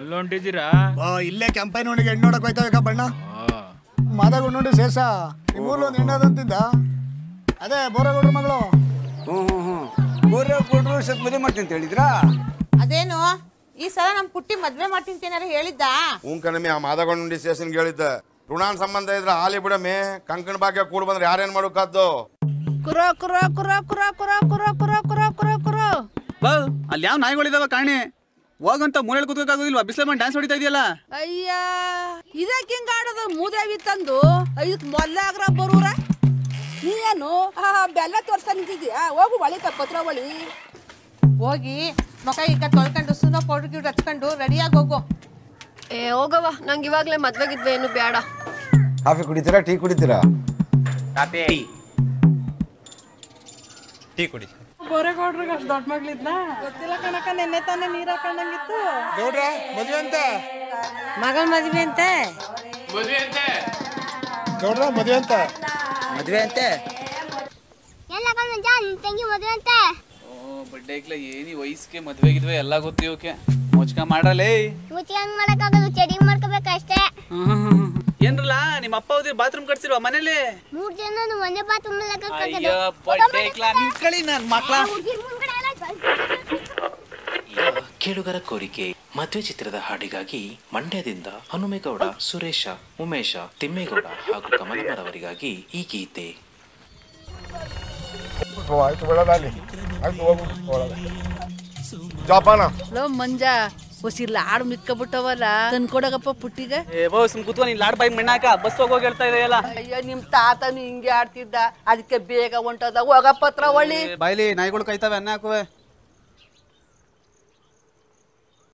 ಎಲ್ಲ ಹೊಂಟಿದ್ದೀರಾ ಓ ಇಲ್ಲೇ ಕೆಂಪೈ ನೋಡಿಗೆ ಹೆಣ್ಣು ನೋಡಕ್ ಹೋಯ್ತಾವ ಬಣ್ಣ ಆ, ಮಾದಗೊಂಡು ನೋಡಿ ಶೇಷ ಈ ಮೂರ್ಲು ಒಂದು ಹೆಣ್ಣದಂತಿದ್ದ ಅದೇ ಬೋರಗೌಡ್ರ ಮಗಳು ಹ್ಞೂ ಹ್ಞೂ ಹ್ಞೂ ಊರ ಕೊಡ್ರು ಸ್ವಲ್ಪ ಮದುವೆ ಮಾಡ್ತೀನಿ ಅಂತ ಹೇಳಿದ್ರಾ ಅದೇನು ಈ ಸಲ ನಮ್ ಪುಟ್ಟಿ ಮದ್ವೆ ಮಾಡ್ತೀನಿ ಅಂತ ಏನಾರ ಹೇಳಿದ್ದ ಹ್ಞೂ ಕಣಮಿ ಆ ಮಾದಗೊಂಡಿ ಸ್ಟೇಷನ್ಗೆ ಹೇಳಿದ್ದೆ ಋಣಾನ್ ಸಂಬಂಧ ಇದ್ರೆ ಹಾಲಿ ಬಿಡಮಿ ಕಂಕಣ ಭಾಗ್ಯ ಕೂಡ ಬಂದ್ರೆ ಯಾರೇನ್ ಮಾಡೋಕಾದ್ದು ಕುರ ಕುರ ಕುರ ಕುರ ಕುರ ಕುರ ಕುರ ಕುರ ಕುರ ಕುರ ಬಾ ಅಲ್ಲಿ ಯಾವ ನಾಯಿಗಳಿದಾವ ಕಾಣಿ ಹೋಗಂತ ಮೂಲೆಯಲ್ಲಿ ಕೂತ್ಕೋಕಾಗೋದಿಲ್ವಾ ಬಿಸಿಲ ಮಾಡಿ ಡ್ಯಾನ್ಸ್ ಹೊಡಿತಾ ಇದೆಯಲ್ಲ ಅಯ್ಯ ಇದಕ್ಕೆ ಹಿಂಗ ಆಡೋದು ಮೂದೇವಿ ತಂದು ಇದಕ್ ಮೊದ್ಲಾಗ್ರ ಬರೂರ ನೀನು ಆ ಬೆಲ್ಲ ತೋರ್ಸ ನಿಂತಿದ್ಯಾ ಹೋಗು ಒಳಿ ಪತ್ರ ಒಳಿ ಹೋಗಿ ಮುಖ ಈಗ ತೊಳ್ಕೊಂಡು ಸುನೋ ಪೌಡರ್ ಗಿಡ್ ಹಚ್ಕೊಂಡು ರೆಡಿಯಾಗಿ ಹೋಗು ಏ ಹೋಗವ್ವ ನಂಗೆ ಇವಾಗ್ಲೇ ಮದ್ವೆ ಗಿದ್ವೆ ಏನು ಬೇಡ ಕಾಫಿ ಕುಡಿತೀರಾ ಟೀ ಕುಡಿತೀರಾ ಟೀ ಕುಡಿ ಗೌಡ್ರ ಮದುವೆ ಅಂತ ಮಗಳ ಮದ್ವೆ ಅಂತ ಗೌಡ್ರ ಮದುವೆ ಅಂತ ಮದ್ವೆ ಅಂತೆ ಎಲ್ಲ ಕಣ್ಣ ನಿನ್ ತಂಗಿ ಮದುವೆ ಅಂತೆ ಓ ಬಡ್ಡೆ ಐಕ್ಲ ಏನಿ ವಯಸ್ಸಿಗೆ ಮದ್ವೆ ಗಿದ್ವೆ ಎಲ್ಲ ಗೊತ್ತಿ ಓಕೆ ಮುಚ್ಕ ಮಾಡಲೇ ಮುಚ್ಚಿ ಹಂಗ್ ಮಾಡಕ್ಕಾಗದು ಚೆಡಿ ಮಾಡ್ಕೋಬೇಕಷ್ಟೇ ಏನ್ರಲ್ಲ ನಿಮ್ಮ ಅಪ್ಪ ಹೋದಿ ಬಾತ್ರೂಮ್ ಕಟ್ಸಿಲ್ವಾ ಮನೇಲಿ ಮೂರ್ ಜನ ಒಂದೇ ಬಾತ್ರೂಮ್ ಅಯ್ಯೋ ಬಡ್ಡೆ ಐಕ್ಲ ನಿಂತ್ಕೊಳ್ಳಿ ನನ್ ಮಕ್ಳ ಕೇಳುಗರ ಕೋರಿಕೆ ಮದುವೆ ಚಿತ್ರದ ಹಾಡಿಗಾಗಿ ಮಂಡ್ಯದಿಂದ ಹನುಮೇಗೌಡ ಸುರೇಶ ಉಮೇಶ ತಿಮ್ಮೇಗೌಡ ಹಾಗೂ ಕಮಲಮ್ಮರವರಿಗಾಗಿ ಈ ಗೀತೆ ಆಯ್ತು ಬಿಡೋದ ಅಲ್ಲಿ ಆಯ್ತು ಹೋಗು ಒಳಗೆ. ಜೋಪಾನ ಲೋ ಮಂಜ ಹೊಸಿರ್ಲ ಆಡು ಮಿಕ್ಕಬಿಟ್ಟವಲ್ಲ ತಂದ್ಕೊಡಗಪ್ಪ ಪುಟ್ಟಿಗೆ ಏ ಬೋ ಸುಮ್ ಕೂತ್ಕೊ ನೀನ್ ಲಾಡ್ ಬಾಯಿ ಮಣ್ಣಾಕ ಬಸ್ ಹೋಗೋಗಿ ಹೇಳ್ತಾ ಇದೆಯಲ್ಲ ಅಯ್ಯೋ ನಿಮ್ ತಾತನು ಹಿಂಗೆ ಆಡ್ತಿದ್ದ ಅದಕ್ಕೆ ಬೇಗ ಹೊಂಟದ ಹೋಗ ಪತ್ರ ಒಳ್ಳಿ ಬಾಯ್ಲಿ ನಾಯಿಗಳು ಕಾಯ್ತಾವೆ ಅನ್ನ ಹಾಕುವೆ